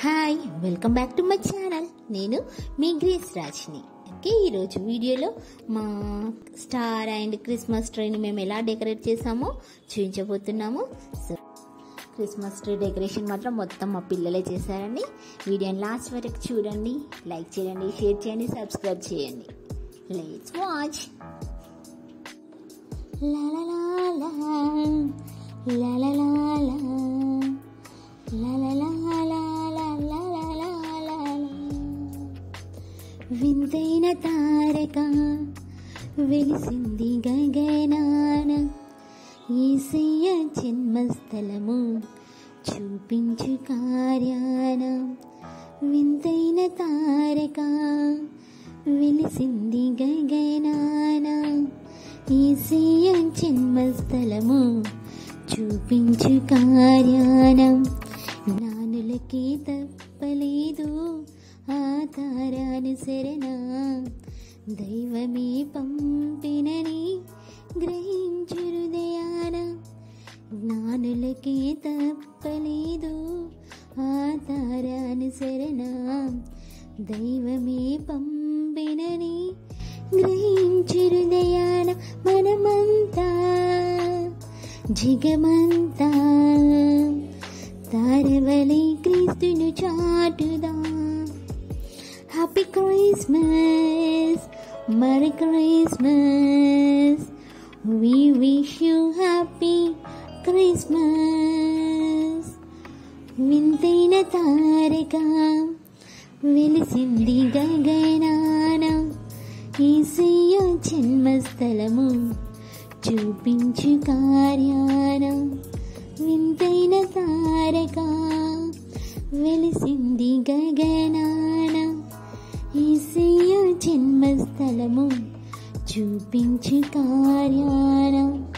Hi welcome back to my channel నేను మీ grace రాజ్ని okay ఈరోజు వీడియోలో మా స్టార్ అండ్ క్రిస్మస్ ట్రీని మేము ఎలా డెకరేట్ చేసామో చూపించబోతున్నాము సో క్రిస్మస్ ట్రీ డెకరేషన్ మాత్రం మొత్తం మా పిల్లలే చేశారండి వీడియోని లాస్ట్ వరకు చూడండి లైక్ చేయండి షేర్ చేయండి సబ్స్క్రైబ్ చేయండి లెట్స్ వాచ్ లా లా లా లా లా లా లా లా లా లా లా లా లా లా లా లా లా లా. వింతైన తారక వెలిసింది గగనాన ఈసయ్య జన్మస్థలము చూపించు కార్యాన వింతైన తారక వెలిసింది గగనాన ఈసయ్య జన్మస్థలము చూపించు కార్యానం నానులకి తప్పలేదు ఆ తారాను శరణ దైవమే పంపినని గ్రహించు హృదయాన జ్ఞానులకి తప్పలేదు ఆ తారాను శరణ దైవమే పంపినని గ్రహించు హృదయాన మనమంతా జిగమంతా తారవలి క్రీస్తును చాటుదా happy Christmas merry Christmas we wish you happy Christmas వింతైన తారక వెలిసింది గగనాన ఈసయ్య జన్మస్థలము చూపించు కార్యాన వింతైన తారక వెలిసింది గగనాన ఈసయ్య జన్మస్థలము చూపించు కార్యాన